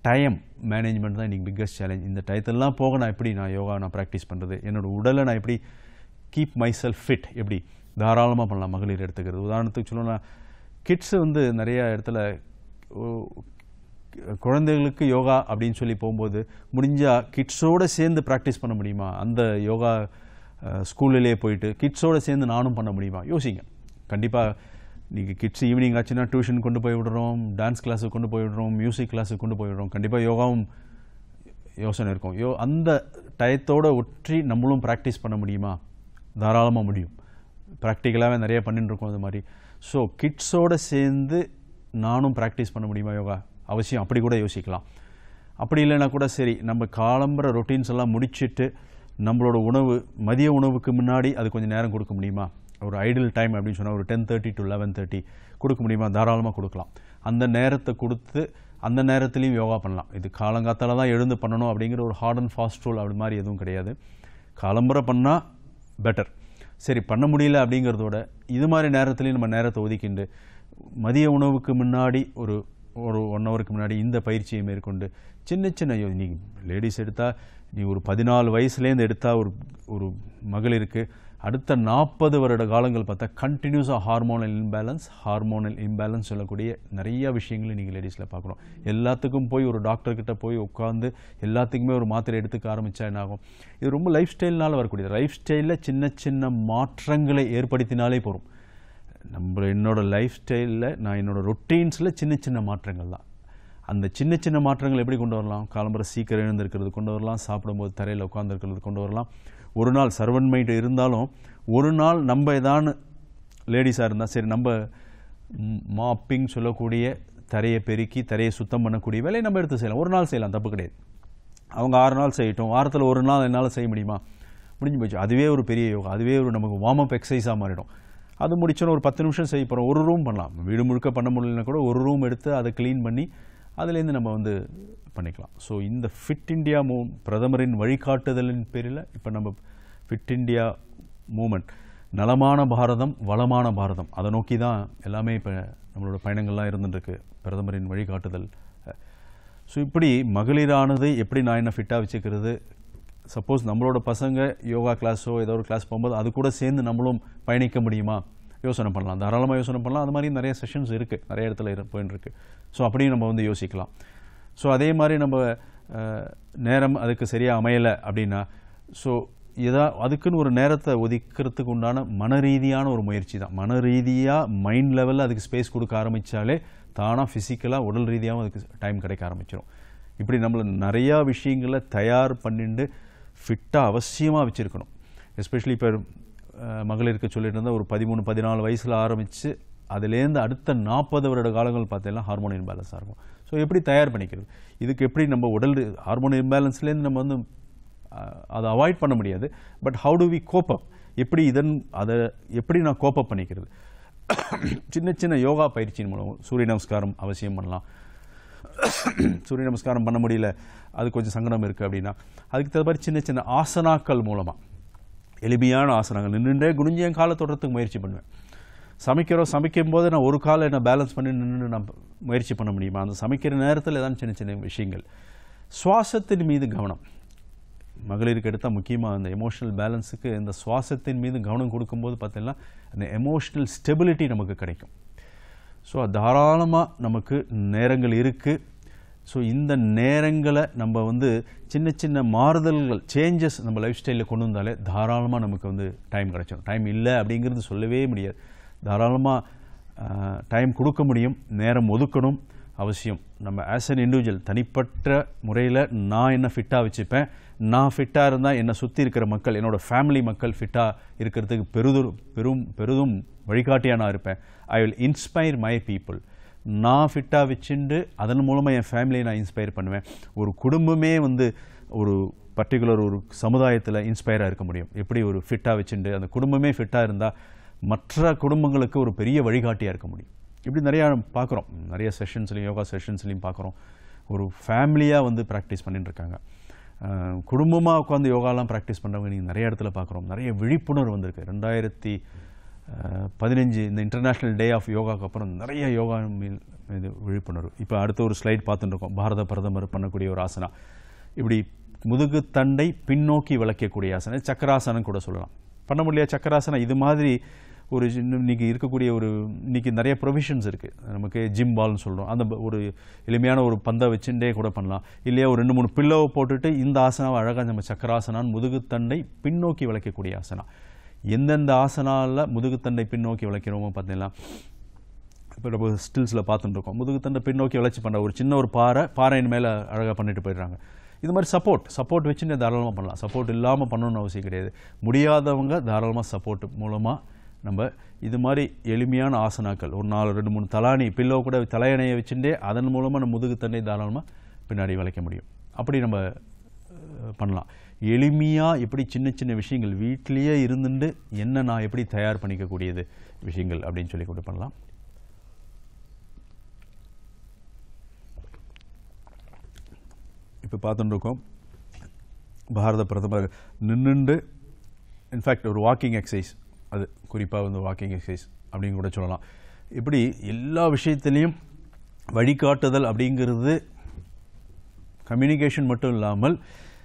டைம் மேனேஜ்மெண்ட் தான் இன்றைக்கி பிக்கஸ்ட் சேலஞ்ச் இந்த டயத்தெல்லாம் போக நான் எப்படி நான் யோகா நான் ப்ராக்டிஸ் பண்ணுறது என்னோட உடலை நான் எப்படி கீப் மை செல்ஃப் ஃபிட் எப்படி தாராளமாக பண்ணலாம் மகளிர் எடுத்துக்கிறது உதாரணத்துக்கு சொல்லணும்னா கிட்ஸு வந்து நிறைய இடத்துல ஓ, குழந்தைகளுக்கு யோகா அப்படின்னு சொல்லி போகும்போது முடிஞ்சால் கிட்ஸோடு சேர்ந்து ப்ராக்டிஸ் பண்ண முடியுமா அந்த யோகா ஸ்கூல்லிலே போயிட்டு கிட்ஸோடு சேர்ந்து நானும் பண்ண முடியுமா யோசிங்க கண்டிப்பாக நீங்கள் கிட்ஸ் ஈவினிங் ஆச்சுன்னா டியூஷன் கொண்டு போய் விடுறோம் டான்ஸ் கிளாஸுக்கு கொண்டு போய் விடுறோம் மியூசிக் கிளாஸுக்கு கொண்டு போய் விடுறோம் கண்டிப்பாக யோகாவும் யோசனை இருக்கும் யோ அந்த டயத்தோட ஒற்றி நம்மளும் ப்ராக்டிஸ் பண்ண முடியுமா தாராளமாக முடியும் ப்ராக்டிக்கலாகவே நிறைய பண்ணிட்டு இருக்கோம் அது மாதிரி ஸோ கிட்ஸோட சேர்ந்து நானும் ப்ராக்டிஸ் பண்ண முடியுமா யோகா அவசியம் அப்படி கூட யோசிக்கலாம் அப்படி இல்லைன்னா கூட சரி நம்ம காலம்பர ரொட்டீன்ஸ் எல்லாம் முடிச்சிட்டு நம்மளோட உணவு மதிய உணவுக்கு முன்னாடி அது கொஞ்சம் நேரம் கொடுக்க முடியுமா ஒரு ஐடியல் டைம் அப்படின்னு சொன்னால் ஒரு ten thirty to eleven thirty கொடுக்க முடியுமா தாராளமாக கொடுக்கலாம் அந்த நேரத்தை கொடுத்து அந்த நேரத்துலையும் யோகா பண்ணலாம் இது காலங்காத்தால தான் எழுந்து பண்ணணும் அப்படிங்கிற ஒரு ஹார்ட் அண்ட் ஃபாஸ்ட் ரூல் அப்படி மாதிரி எதுவும் கிடையாது காலம்பரை பண்ணால் பெட்டர் சரி பண்ண முடியல அப்படிங்கிறதோட இது மாதிரி நேரத்துலையும் நம்ம நேரத்தை ஒதுக்கிண்டு மதிய உணவுக்கு முன்னாடி ஒரு ஒரு ஒன் ஹவருக்கு முன்னாடி இந்த பயிற்சியை மேற்கொண்டு சின்ன சின்ன யோ- நீ லேடிஸ் எடுத்தால் நீ ஒரு பதினாலு வயசுலேருந்து எடுத்தால் ஒரு ஒரு மகளிருக்கு அடுத்த நாற்பது வருட காலங்கள் பார்த்தா கண்டினியூஸாக ஹார்மோனல் இம்பேலன்ஸ் ஹார்மோனல் இம்பேலன்ஸ் சொல்லக்கூடிய நிறைய விஷயங்களை நீங்கள் லேடிஸில் பார்க்குறோம் எல்லாத்துக்கும் போய் ஒரு டாக்டர் கிட்ட போய் உட்காந்து எல்லாத்துக்குமே ஒரு மாத்திரை எடுத்துக்க ஆரம்பித்தா என்ன ஆகும் இது ரொம்ப லைஃப் ஸ்டைல்னால வரக்கூடியது லைஃப் ஸ்டைலில் சின்ன சின்ன மாற்றங்களை ஏற்படுத்தினாலே போதும் நம்ம என்னோட லைஃப் ஸ்டைலில் நான் என்னோட ரொட்டீன்ஸில் சின்ன சின்ன மாற்றங்கள் தான் அந்த சின்ன சின்ன மாற்றங்கள் எப்படி கொண்டு வரலாம் காலம்பரை சீக்கிரம் எழுந்திருக்கிறது கொண்டு வரலாம் சாப்பிடும்போது தரையில் உட்காந்துருக்கிறது கொண்டு வரலாம் ஒரு நாள் சர்வன் மைண்ட் இருந்தாலும் ஒரு நாள் நம்ம ஏதானு லேடிஸாக இருந்தால் சரி நம்ம மாப்பிங் சொல்லக்கூடிய தரையை பெருக்கி தரையை சுத்தம் பண்ணக்கூடிய வேலையை நம்ம எடுத்து செய்யலாம் ஒரு நாள் செய்யலாம் தப்பு கிடையாது அவங்க ஆறு நாள் செய்யட்டும் வாரத்தில் ஒரு நாள் என்னால் செய்ய முடியுமா முடிஞ்சு போச்சு அதுவே ஒரு பெரிய யோகா அதுவே ஒரு நமக்கு வார்ம் அப் எக்ஸசைஸாக மாறிடும் அது முடிச்சோன்னு ஒரு பத்து நிமிஷம் செய்ய போகிறோம் ஒரு ரூம் பண்ணலாம் வீடு முழுக்க பண்ண முடியலனா கூட ஒரு ரூம் எடுத்து அதை க்ளீன் பண்ணி அதுலேருந்து நம்ம வந்து பண்ணிக்கலாம் ஸோ இந்த ஃபிட் இந்தியா மூ பிரதமரின் வழிகாட்டுதலின் பேரில் இப்போ நம்ம ஃபிட் இந்தியா மூமெண்ட் நலமான பாரதம் வளமான பாரதம் அதை நோக்கி தான் எல்லாமே இப்போ நம்மளோட பயணங்கள்லாம் இருந்துட்டுருக்கு பிரதமரின் வழிகாட்டுதல் ஸோ இப்படி மகளிரானது எப்படி நான் என்ன ஃபிட்டாக வச்சுக்கிறது சப்போஸ் நம்மளோட பசங்க யோகா கிளாஸோ ஏதோ ஒரு கிளாஸ் போகும்போது அது கூட சேர்ந்து நம்மளும் பயணிக்க முடியுமா யோசனை பண்ணலாம் தாராளமாக யோசனை பண்ணலாம் அது மாதிரி நிறைய செஷன்ஸ் இருக்குது நிறைய இடத்துல இரு போயின்னு இருக்கு ஸோ அப்படியும் நம்ம வந்து யோசிக்கலாம் ஸோ அதே மாதிரி நம்ம அஹ், நேரம் அதுக்கு சரியாக அமையலை அப்படின்னா ஸோ எதா அதுக்குன்னு ஒரு நேரத்தை ஒதுக்கிறதுக்கு உண்டான மன ரீதியான ஒரு முயற்சி தான் மன ரீதியாக மைண்ட் லெவலில் அதுக்கு ஸ்பேஸ் கொடுக்க ஆரம்பித்தாலே தானாக ஃபிசிக்கலாக உடல் ரீதியாகவும் அதுக்கு டைம் கிடைக்க ஆரம்பிச்சிடும் இப்படி நம்மளை நிறையா விஷயங்களை தயார் பண்ணிட்டு ஃபிட்டாக அவசியமாக வச்சுருக்கணும் எஸ்பெஷலி இப்போ அஹ், மகளிருக்கு சொல்லிட்டு இருந்தால் ஒரு பதிமூணு பதினாலு வயசில் ஆரம்பித்து அதுலேருந்து அடுத்த நாற்பது வருட காலங்கள் பார்த்தீங்கன்னா ஹார்மோன் இம்பேலன்ஸாக இருக்கும் ஸோ எப்படி தயார் பண்ணிக்கிறது இதுக்கு எப்படி நம்ம உடல் ஹார்மோன் இம்பேலன்ஸ்லேருந்து நம்ம வந்து அஹ், அதை அவாய்ட் பண்ண முடியாது but how do we cope up எப்படி இதன் அதை எப்படி நான் கோப் அப் பண்ணிக்கிறது சின்ன சின்ன யோகா பயிற்சியின் மூலம் சூரிய நமஸ்காரம் அவசியம் பண்ணலாம் சூரிய நமஸ்காரம் பண்ண முடியல அது கொஞ்சம் சங்கடம் இருக்குது அப்படின்னா அதுக்கு தகுந்த மாதிரி சின்ன சின்ன ஆசனாக்கள் மூலமாக எளிமையான ஆசனங்கள் நின்றுட்டே குனிஞ்சு என் காலை தொடுறதுக்கு முயற்சி பண்ணுவேன் சமைக்கிறோம் சமைக்கும் போது நான் ஒரு காலை என்ன பேலன்ஸ் பண்ணி நின்று நான் முயற்சி பண்ண முடியுமா அந்த சமைக்கிற நேரத்தில் ஏதாவது சின்ன சின்ன விஷயங்கள் சுவாசத்தின் மீது கவனம் மகளிருக்கு எடுத்தால் முக்கியமாக அந்த எமோஷனல் பேலன்ஸுக்கு இந்த சுவாசத்தின் மீது கவனம் கொடுக்கும்போது பார்த்தீங்கன்னா அந்த எமோஷனல் ஸ்டெபிலிட்டி நமக்கு கிடைக்கும் ஸோ தாராளமாக நமக்கு நேரங்கள் இருக்குது ஸோ இந்த நேரங்களை நம்ம வந்து சின்ன சின்ன மாறுதல்கள் சேஞ்சஸ் நம்ம லைஃப் ஸ்டைலில் கொண்டு வந்தாலே தாராளமாக நமக்கு வந்து டைம் கிடைச்சிடும் டைம் இல்லை அப்படிங்கிறது சொல்லவே முடியாது தாராளமாக டைம் கொடுக்க முடியும் நேரம் ஒதுக்கணும் அவசியம் நம்ம ஆஸ் அன் இண்டிவிஜுவல் தனிப்பட்ட முறையில் நான் என்ன ஃபிட்டாக வச்சுப்பேன் நான் ஃபிட்டாக இருந்தால் என்னை சுற்றி இருக்கிற மக்கள் என்னோட ஃபேமிலி மக்கள் ஃபிட்டாக இருக்கிறதுக்கு பெருதும் பெரும் பெரிதும் வழிகாட்டியாக நான் இருப்பேன் I will inspire my people நான் ஃபிட்டாக வச்சுண்டு அதன் மூலமாக என் ஃபேமிலியை நான் இன்ஸ்பயர் பண்ணுவேன் ஒரு குடும்பமே வந்து ஒரு பர்டிகுலர் ஒரு சமுதாயத்தில் இன்ஸ்பயராக இருக்க முடியும் எப்படி ஒரு ஃபிட்டாக வச்சுண்டு அந்த குடும்பமே ஃபிட்டாக இருந்தால் மற்ற குடும்பங்களுக்கு ஒரு பெரிய வழிகாட்டியாக இருக்க முடியும் இப்படி நிறையா பார்க்குறோம் நிறைய செஷன்ஸ்லையும் யோகா செஷன்ஸ்லையும் பார்க்குறோம் ஒரு ஃபேமிலியாக வந்து ப்ராக்டிஸ் பண்ணிட்டு இருக்காங்க குடும்பமாக உட்காந்து யோகாலாம் ப்ராக்டிஸ் பண்ணுறவங்க நீங்கள் நிறைய இடத்துல பார்க்குறோம் நிறைய விழிப்புணர்வு வந்திருக்கு ரெண்டாயிரத்தி பதினஞ்சு இந்த இன்டர்நேஷ்னல் டே ஆஃப் யோகாக்கு அப்புறம் நிறைய யோகா மீல் இது விழிப்புணர்வு இப்போ அடுத்த ஒரு ஸ்லைட் பார்த்துட்டு இருக்கோம் பாரத பிரதமர் பண்ணக்கூடிய ஒரு ஆசனா இப்படி முதுகு தண்டை பின்னோக்கி விளக்கக்கூடிய ஆசனம் இது சக்கராசனம் கூட சொல்லலாம் பண்ண முடியல சக்கராசனம் இது மாதிரி ஒரு சின்ன- இன்னைக்கு இருக்கக்கூடிய ஒரு இன்னைக்கு நிறைய ப்ரொவிஷன்ஸ் இருக்குது நமக்கு ஜிம் பால்னு சொல்கிறோம் அந்த ப- ஒரு எளிமையான ஒரு பந்தை வச்சுட்டே கூட பண்ணலாம் இல்லையா ஒரு ரெண்டு மூணு பில்லோவை போட்டுட்டு இந்த ஆசனாவை அழகாக நம்ம சக்கராசனான்னு முதுகுத்தண்டை பின்னோக்கி விளக்கக்கூடிய ஆசனா எந்தெந்த ஆசனாவில் முதுகுத்தண்டை பின்னோக்கி விளக்கிறோமோ பார்த்தீங்கன்னா இப்போ நம்ம ஸ்டில்ஸில் பார்த்துட்டு இருக்கோம் முதுகுத்தண்டை பின்னோக்கி வளர்ச்சி பண்ணுற ஒரு சின்ன ஒரு பாறை பாறையின் மேலே அழகாக பண்ணிட்டு போயிடுறாங்க இது மாதிரி சப்போர்ட் சப்போர்ட் வச்சுன்னு தாராளமாக பண்ணலாம் சப்போர்ட் இல்லாமல் பண்ணணும்னு அவசியம் கிடையாது முடியாதவங்க தாராளமாக சப்போர்ட் மூலமாக நம்ம இது மாதிரி எளிமையான ஆசனாக்கள் ஒரு நாலு ரெண்டு மூணு தலானி பில்லோ கூட தலையணையை வச்சுட்டே அதன் மூலமாக நம்ம முதுகுத்தண்டை தாராளமாக பின்னாடி வளைக்க முடியும் அப்படி நம்ம அஹ், பண்ணலாம் எளிமையாக எப்படி சின்ன சின்ன விஷயங்கள் வீட்டிலேயே இருந்துட்டு என்ன நான் எப்படி தயார் பண்ணிக்கக்கூடியது விஷயங்கள் அப்படின்னு சொல்லி கூட பண்ணலாம் இப்போ பார்த்துட்டு இருக்கோம் பாரத பிரதமர் நின்றுண்டு இன்ஃபேக்ட் ஒரு வாக்கிங் எக்ஸசைஸ் அது குறிப்பாக வந்து வாக்கிங் எக்ஸசைஸ் அப்படின்னு கூட சொல்லலாம் இப்படி எல்லா விஷயத்துலேயும் வழிகாட்டுதல் அப்படிங்கிறது கம்யூனிகேஷன் மட்டும் இல்லாமல்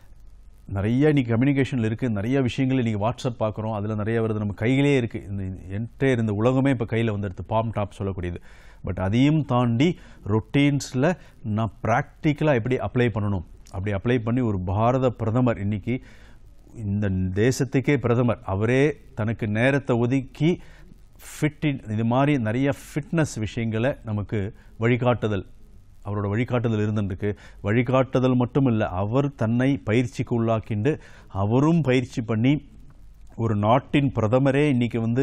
நிறைய இன்னைக்கு கம்யூனிகேஷனில் இருக்குது நிறைய விஷயங்கள் இன்றைக்கி வாட்ஸ்அப் பார்க்குறோம் அதில் நிறைய வருது நம்ம கையிலே இருக்குது இந்த என்டையர் இந்த உலகமே இப்போ கையில் வந்துடுது பாம் டாப் சொல்லக்கூடியது பட் அதையும் தாண்டி ரொட்டீன்ஸில் நான் ப்ராக்டிக்கலாக எப்படி அப்ளை பண்ணணும் அப்படி அப்ளை பண்ணி ஒரு பாரத பிரதமர் இன்னைக்கு இந்த தேசத்துக்கே பிரதமர் அவரே தனக்கு நேரத்தை ஒதுக்கி ஃபிட்டின் இது மாதிரி நிறைய ஃபிட்னஸ் விஷயங்களை நமக்கு வழிகாட்டுதல் அவரோட வழிகாட்டுதல் இருந்துருக்கு வழிகாட்டுதல் மட்டும் இல்லை அவர் தன்னை பயிற்சிக்கு உள்ளாக்கிண்டு அவரும் பயிற்சி பண்ணி ஒரு நாட்டின் பிரதமரே இன்னைக்கு வந்து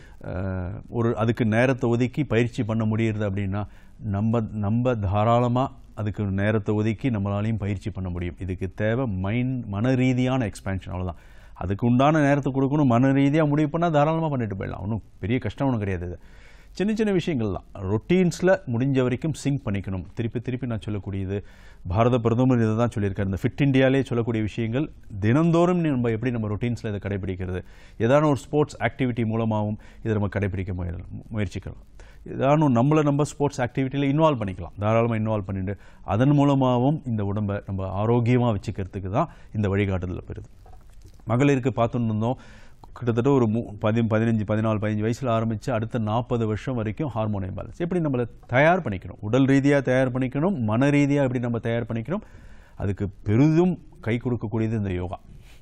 அஹ், ஒரு அதுக்கு நேரத்தை ஒதுக்கி பயிற்சி பண்ண முடியுது அப்படின்னா நம்ம நம்ம தாராளமாக அதுக்கு நேரத்தை ஒதுக்கி நம்மளாலையும் பயிற்சி பண்ண முடியும் இதுக்கு தேவை மைண்ட் மன ரீதியான எக்ஸ்பேன்ஷன் அவ்வளவுதான் அதுக்கு உண்டான நேரத்தை கொடுக்கணும் மன ரீதியாக முடிவு பண்ணால் தாராளமாக பண்ணிட்டு போயிடலாம் ஒன்றும் பெரிய கஷ்டம் ஒன்றும் கிடையாது இது சின்ன சின்ன விஷயங்கள் தான் ரொட்டீன்ஸில் முடிஞ்ச வரைக்கும் சிங்க் பண்ணிக்கணும் திருப்பி திருப்பி நான் சொல்லக்கூடியது பாரத பிரதமர் இதை தான் சொல்லியிருக்காரு இந்த ஃபிட் இந்தியாலே சொல்லக்கூடிய விஷயங்கள் தினந்தோறும் நம்ம எப்படி நம்ம ரொட்டீன்ஸில் இதை கடைபிடிக்கிறது ஏதான ஒரு ஸ்போர்ட்ஸ் ஆக்டிவிட்டி மூலமாகவும் இதை நம்ம கடைபிடிக்க முயல் முயற்சிக்கலாம் ஏதானும் நம்மளை நம்ம ஸ்போர்ட்ஸ் ஆக்டிவிட்டியில் இன்வால்வ் பண்ணிக்கலாம் தாராளமாக இன்வால்வ் பண்ணிட்டு அதன் மூலமாகவும் இந்த உடம்பை நம்ம ஆரோக்கியமாக வச்சுக்கிறதுக்கு தான் இந்த வழிகாட்டுதல் பெறுது மகளிருக்கு பார்த்துட்டு இருந்தோம் கிட்டத்தட்ட ஒரு மூ பதி பதினஞ்சு பதினாலு பதினஞ்சு வயசில் ஆரம்பித்து அடுத்த நாற்பது வருஷம் வரைக்கும் ஹார்மோன் இம்பேலன்ஸ் எப்படி நம்மளை தயார் பண்ணிக்கணும் உடல் ரீதியாக தயார் பண்ணிக்கணும் மன ரீதியாக எப்படி நம்ம தயார் பண்ணிக்கணும் அதுக்கு பெரிதும் கை கொடுக்கக்கூடியது இந்த யோகா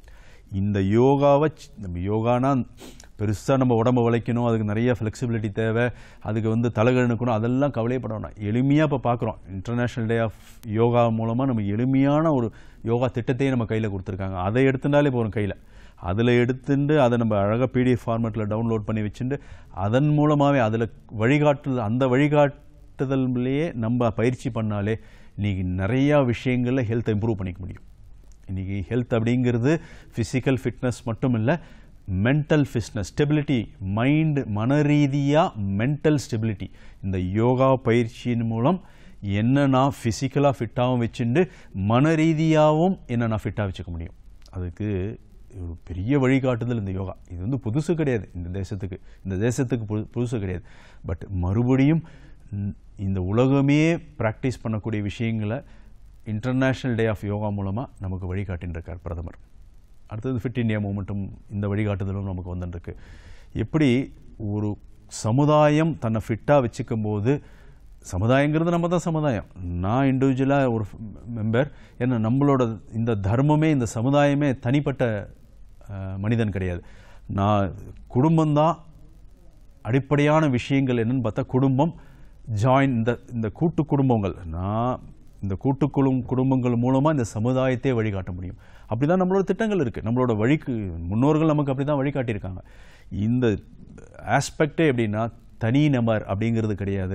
இந்த யோகாவை சி- நம்ம யோகானா பெருசாக நம்ம உடம்பை வளைக்கணும் அதுக்கு நிறைய ஃப்ளெக்சிபிலிட்டி தேவை அதுக்கு வந்து தலைகழுக்கணும் அதெல்லாம் கவலையப்பட வேண்டாம் எளிமையாக இப்போ பார்க்குறோம் இன்டர்நேஷ்னல் டே ஆஃப் யோகா மூலமாக நம்ம எளிமையான ஒரு யோகா திட்டத்தையே நம்ம கையில் கொடுத்துருக்காங்க அதை எடுத்துட்டாலே போகிறோம் கையில் அதில் எடுத்துட்டு அதை நம்ம அழகாக பிடிஎஃப் ஃபார்மேட்டில் டவுன்லோட் பண்ணி வச்சுட்டு அதன் மூலமாகவே அதில் வழிகாட்டுதல் அந்த வழிகாட்டுதல்லையே நம்ம பயிற்சி பண்ணாலே இன்னைக்கு நிறையா விஷயங்களில் ஹெல்த்தை இம்ப்ரூவ் பண்ணிக்க முடியும் இன்றைக்கி ஹெல்த் அப்படிங்கிறது ஃபிசிக்கல் ஃபிட்னஸ் மட்டும் இல்லை மென்டல் ஃபிட்னஸ் ஸ்டெபிலிட்டி மைண்டு மன ரீதியாக மென்டல் ஸ்டெபிலிட்டி இந்த யோகா பயிற்சியின் மூலம் என்ன நான் ஃபிசிக்கலாக ஃபிட்டாகவும் வச்சுண்டு மன ரீதியாகவும் என்ன நான் ஃபிட்டாக வச்சுக்க முடியும் அதுக்கு ஒரு பெரிய வழிகாட்டுதல் இந்த யோகா இது வந்து புதுசு கிடையாது இந்த தேசத்துக்கு இந்த தேசத்துக்கு புது புதுசு கிடையாது பட் மறுபடியும் ம், இந்த உலகமே ப்ராக்டிஸ் பண்ணக்கூடிய விஷயங்களை இன்டர்நேஷ்னல் டே ஆஃப் யோகா மூலமாக நமக்கு வழிகாட்டின்னு இருக்கார் பிரதமர் அடுத்தது ஃபிட் இந்தியா மூமெண்ட்டும் இந்த வழிகாட்டுதலும் நமக்கு வந்துட்டுருக்கு எப்படி ஒரு சமுதாயம் தன்னை ஃபிட்டாக வச்சுக்கும் போது சமுதாயங்கிறது நம்ம தான் சமுதாயம் நான் இண்டிவிஜுவலாக ஒரு மெம்பர் ஏன்னா நம்மளோட இந்த தர்மமே இந்த சமுதாயமே தனிப்பட்ட அஹ், மனிதன் கிடையாது நான் குடும்பம்தான் அடிப்படையான விஷயங்கள் என்னன்னு பார்த்தா குடும்பம் ஜாயின் இந்த இந்த கூட்டு குடும்பங்கள் நான் இந்த கூட்டு குடும் குடும்பங்கள் மூலமாக இந்த சமுதாயத்தை வழிகாட்ட முடியும் அப்படி தான் நம்மளோட திட்டங்கள் இருக்குது நம்மளோட வழிக்கு முன்னோர்கள் நமக்கு அப்படி தான் வழிகாட்டியிருக்காங்க இந்த ஆஸ்பெக்டே எப்படின்னா தனி நபர் அப்படிங்கிறது கிடையாது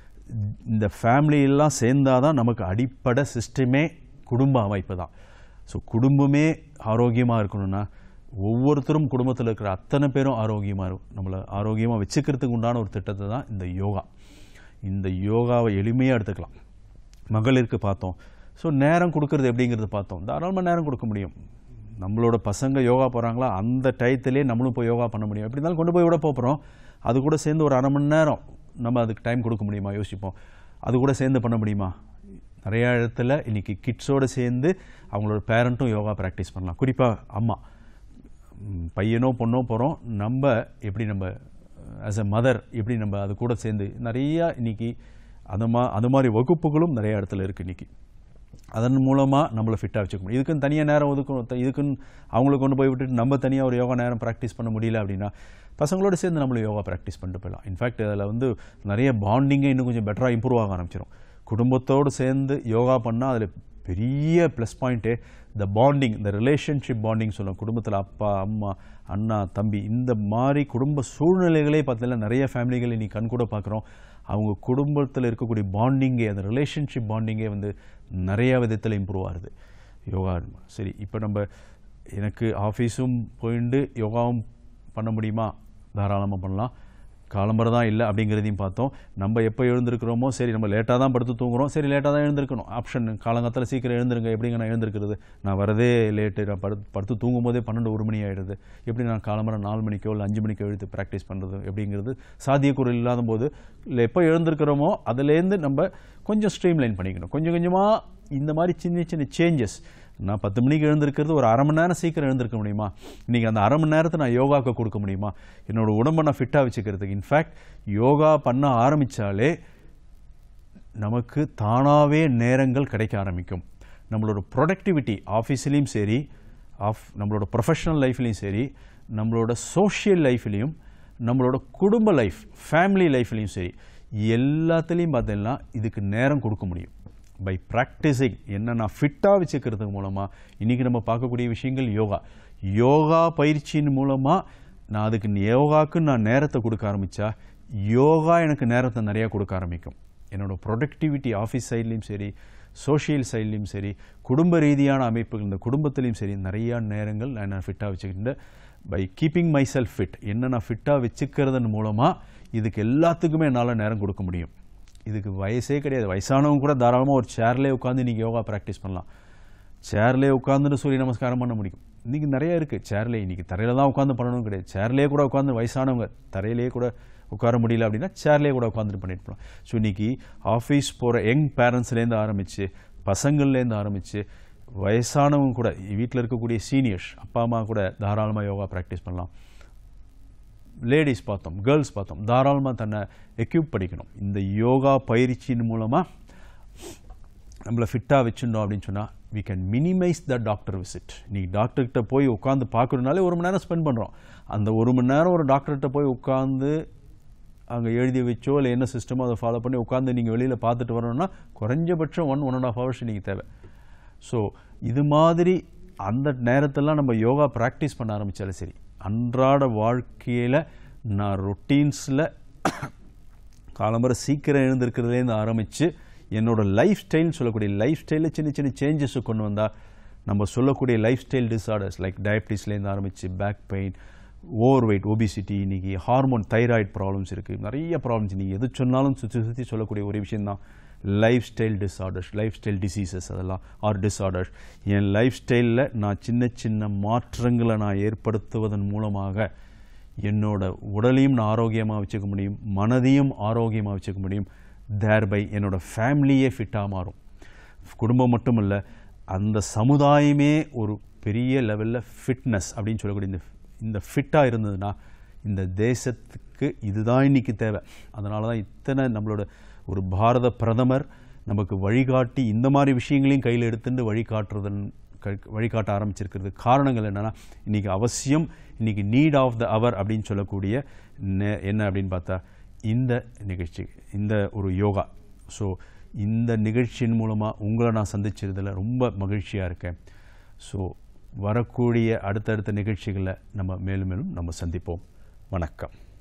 இந்த family எல்லாம் சேர்ந்தாதான் நமக்கு அடிப்படை சிஸ்டமே குடும்ப அமைப்பு தான் ஸோ குடும்பமே ஆரோக்கியமாக இருக்கணும்னா ஒவ்வொருத்தரும் குடும்பத்தில் இருக்கிற அத்தனை பேரும் ஆரோக்கியமாக இருக்கும் நம்மளை ஆரோக்கியமாக வச்சுக்கிறதுக்கு உண்டான ஒரு திட்டத்தை தான் இந்த யோகா இந்த யோகாவை எளிமையாக எடுத்துக்கலாம் மகளிருக்கு பார்த்தோம் ஸோ நேரம் கொடுக்கறது எப்படிங்கிறது பார்த்தோம் தாராளமாக நேரம் கொடுக்க முடியும் நம்மளோட பசங்க யோகா போகிறாங்களா அந்த டயத்திலே நம்மளும் போய் யோகா பண்ண முடியும் எப்படி இருந்தாலும் கொண்டு போய் விட போகிறோம் அது கூட சேர்ந்து ஒரு அரை மணி நேரம் நம்ம அதுக்கு டைம் கொடுக்க முடியுமா யோசிப்போம் அது கூட சேர்ந்து பண்ண முடியுமா நிறைய இடத்துல இன்னைக்கு கிட்ஸோடு சேர்ந்து அவங்களோட பேரண்ட்டும் யோகா ப்ராக்டிஸ் பண்ணலாம் குறிப்பாக அம்மா ம், பையனோ பொண்ணோ போகிறோம் நம்ம எப்படி நம்ம ஆஸ் எ மதர் எப்படி நம்ம அது கூட சேர்ந்து நிறையா இன்னைக்கு அந்த மா அந்த மாதிரி வகுப்புகளும் நிறைய இடத்துல இருக்குது இன்னைக்கு அதன் மூலமாக நம்மளை ஃபிட்டாக வச்சுக்க முடியும் இதுக்குன்னு தனியாக நேரம் ஒதுக்கணும் த- இதுக்குன்னு அவங்கள கொண்டு போய் விட்டுட்டு நம்ம தனியாக ஒரு யோகா நேரம் ப்ராக்டிஸ் பண்ண முடியல அப்படின்னா பசங்களோட சேர்ந்து நம்மளும் யோகா ப்ராக்டிஸ் பண்ணிட்டு போயிடலாம் இன்ஃபேக்ட் அதில் வந்து நிறைய பாண்டிங்கை இன்னும் கொஞ்சம் பெட்டராக இம்ப்ரூவ் ஆக ஆரம்பிச்சிடும் குடும்பத்தோடு சேர்ந்து யோகா பண்ணால் அதில் பெரிய ப்ளஸ் பாயிண்ட்டே இந்த பாண்டிங் இந்த ரிலேஷன்ஷிப் பாண்டிங் சொல்லுவோம் குடும்பத்தில் அப்பா அம்மா அண்ணா தம்பி இந்த மாதிரி குடும்ப சூழ்நிலைகளே பார்த்தீங்கன்னா நிறைய ஃபேமிலிகள் இன்னைக்கு கண் கூட பார்க்குறோம் அவங்க குடும்பத்தில் இருக்கக்கூடிய பாண்டிங்கே அந்த ரிலேஷன்ஷிப் பாண்டிங்கே வந்து நிறைய விதத்தில் இம்ப்ரூவ் ஆகுது யோகா சரி இப்போ நம்ம எனக்கு ஆஃபீஸும் போயிட்டு யோகாவும் பண்ண முடியுமா தாராளமாக பண்ணலாம் காலம்பரை தான் இல்லை அப்படிங்கிறதையும் பார்த்தோம் நம்ம எப்போ எழுந்திருக்கிறோமோ சரி நம்ம லேட்டாக தான் படுத்து தூங்குறோம் சரி லேட்டாக தான் எழுந்திருக்கணும் ஆப்ஷன் காலங்காலத்தில் சீக்கிரம் எழுந்திருங்க எப்படிங்க நான் எழுந்திருக்கிறது நான் வரதே லேட்டு நான் படுத்து படுத்து தூங்கும் போதே பன்னெண்டு ஒரு மணி ஆகிடுது எப்படி நான் காலம்பரை நாலு மணிக்கோ இல்லை அஞ்சு மணிக்கோ எழுத்து ப்ராக்டிஸ் பண்ணுறது எப்படிங்கிறது சாத்தியக்கூறு இல்லாத போது இல்லை எப்போ எழுந்திருக்கிறோமோ அதுலேருந்து நம்ம கொஞ்சம் ஸ்ட்ரீம்லைன் பண்ணிக்கணும் கொஞ்சம் கொஞ்சமாக இந்த மாதிரி சின்ன சின்ன சேஞ்சஸ் நான் பத்து மணிக்கு எழுந்திருக்கிறது ஒரு அரை மணி நேரம் சீக்கிரம் எழுந்திருக்க முடியுமா இன்றைக்கி அந்த அரை மணி நேரத்தை நான் யோகாவுக்கு கொடுக்க முடியுமா என்னோட உடம்பை நான் ஃபிட்டாக வச்சுக்கிறதுக்கு இன்ஃபேக்ட் யோகா பண்ண ஆரம்பித்தாலே நமக்கு தானாகவே நேரங்கள் கிடைக்க ஆரம்பிக்கும் நம்மளோட ப்ரொடக்டிவிட்டி ஆஃபீஸ்லேயும் சரி ஆஃப் நம்மளோட ப்ரொஃபஷனல் லைஃப்லேயும் சரி நம்மளோட சோஷியல் லைஃப்லேயும் நம்மளோட குடும்ப லைஃப் ஃபேமிலி லைஃப்லேயும் சரி எல்லாத்துலேயும் பார்த்தீங்கன்னா இதுக்கு நேரம் கொடுக்க முடியும் பை ப்ராக்டிஸிங் என்ன நான் ஃபிட்டாக வச்சுக்கிறதுக்கு மூலமாக இன்றைக்கி நம்ம பார்க்கக்கூடிய விஷயங்கள் யோகா யோகா பயிற்சியின் மூலமாக நான் அதுக்கு யோகாவுக்கு நான் நேரத்தை கொடுக்க ஆரம்பித்தா யோகா எனக்கு நேரத்தை நிறையா கொடுக்க ஆரம்பிக்கும் என்னோட ப்ரொடக்டிவிட்டி ஆஃபீஸ் சைட்லேயும் சரி சோஷியல் சைட்லேயும் சரி குடும்ப ரீதியான அமைப்புகள் இந்த குடும்பத்திலையும் சரி நிறையா நேரங்கள் நான் என்ன ஃபிட்டாக வச்சுக்கிட்டு by keeping myself fit என்ன நான் ஃபிட்டாக வச்சுக்கிறதன் மூலமாக இதுக்கு எல்லாத்துக்குமே என்னால் நேரம் கொடுக்க முடியும் இதுக்கு வயசே கிடையாது வயசானவங்க கூட தாராளமாக ஒரு சேர்லேயே உட்காந்து நீங்கள் யோகா ப்ராக்டிஸ் பண்ணலாம் சேர்லேயே உட்காந்துட்டு சூரிய நமஸ்காரம் பண்ண முடியும் இன்றைக்கி நிறைய இருக்குது சேர்லேயே இன்றைக்கி தரையில் தான் உட்காந்து பண்ணணும் கிடையாது சேர்லேயே கூட உட்காந்து வயசானவங்க தரையிலேயே கூட உட்கார முடியல அப்படின்னா சேர்லேயே கூட உட்காந்துட்டு பண்ணிட்டு போகலாம் ஸோ இன்றைக்கி ஆஃபீஸ் போகிற யங் பேரண்ட்ஸ்லேருந்து ஆரம்பித்து பசங்கள்லேருந்து ஆரம்பித்து வயசானவங்க கூட வீட்டில் இருக்கக்கூடிய சீனியர்ஸ் அப்பா அம்மா கூட தாராளமாக யோகா ப்ராக்டிஸ் பண்ணலாம் லேடிஸ் பார்த்தோம் கேர்ள்ஸ் பார்த்தோம் தாராளமாக தன்னை எக்யூப் பண்ணிக்கணும் இந்த யோகா பயிற்சியின் மூலமாக நம்மளை ஃபிட்டாக வச்சுருந்தோம் அப்படின்னு சொன்னால் we can minimise the doctor visit நீ டாக்டர்கிட்ட போய் உட்காந்து பார்க்கறதுனாலே ஒரு மணி நேரம் ஸ்பெண்ட் பண்ணுறோம் அந்த ஒரு மணி நேரம் ஒரு டாக்டர்கிட்ட போய் உட்காந்து அங்கே எழுதி வச்சோ இல்லை என்ன சிஸ்டமோ அதை ஃபாலோ பண்ணி உட்காந்து நீங்கள் வெளியில் பார்த்துட்டு வரணும்னா குறைஞ்சபட்சம் one one and half hours நீங்கள் தேவை ஸோ இது மாதிரி அந்த நேரத்தெல்லாம் நம்ம யோகா ப்ராக்டிஸ் பண்ண ஆரம்பித்தாலும் சரி அன்றாட வாழ்க்கையில் நான் ரொட்டீன்ஸில் காலம்பரை சீக்கிரம் எழுந்திருக்கிறதுலேருந்து ஆரம்பித்து என்னோட லைஃப் ஸ்டைல்னு சொல்லக்கூடிய லைஃப் ஸ்டைலில் சின்ன சின்ன சேஞ்சஸை கொண்டு வந்தால் நம்ம சொல்லக்கூடிய லைஃப் ஸ்டைல் டிஸார்டர்ஸ் லைக் டயபிட்டிஸ்லேருந்து ஆரம்பித்து back pain overweight obesity இன்றைக்கி ஹார்மோன் தைராய்டு ப்ராப்ளம்ஸ் இருக்குது நிறைய ப்ராப்ளம்ஸ் நீங்கள் எது சொன்னாலும் சுற்றி சுற்றி சொல்லக்கூடிய ஒரு விஷயந்தான் lifestyle disorders lifestyle diseases அதெல்லாம் ஆர் டிஸார்டர்ஸ் என் லைஃப் ஸ்டைலில் நான் சின்ன சின்ன மாற்றங்களை நான் ஏற்படுத்துவதன் மூலமாக என்னோட உடலையும் நான் ஆரோக்கியமாக வச்சுக்க முடியும் மனதையும் ஆரோக்கியமாக வச்சுக்க முடியும் தேர்பை என்னோட ஃபேமிலியே ஃபிட்டாக மாறும் குடும்பம் மட்டும் இல்லை அந்த சமுதாயமே ஒரு பெரிய லெவலில் ஃபிட்னஸ் அப்படின்னு சொல்லக்கூடிய இந்த இந்த ஃபிட்டாக இருந்ததுன்னா இந்த தேசத்துக்கு இதுதான் இன்னைக்கு தேவை அதனால தான் இத்தனை நம்மளோட ஒரு பாரத பிரதமர் நமக்கு வழிகாட்டி இந்த மாதிரி விஷயங்களையும் கையில் எடுத்துட்டு வழிகாட்டுறதன் க- வழிகாட்ட ஆரம்பிச்சிருக்கிறது காரணங்கள் என்னென்னா இன்றைக்கி அவசியம் இன்றைக்கி நீட் ஆஃப் த அவர் அப்படின்னு சொல்லக்கூடிய நெ- என்ன அப்படின்னு பார்த்தா இந்த நிகழ்ச்சி இந்த ஒரு யோகா ஸோ இந்த நிகழ்ச்சியின் மூலமாக உங்களை நான் சந்திச்சதில் ரொம்ப மகிழ்ச்சியாக இருக்கேன் ஸோ வரக்கூடிய அடுத்தடுத்த நிகழ்ச்சிகளை நம்ம மேலும் மேலும் நம்ம சந்திப்போம் வணக்கம்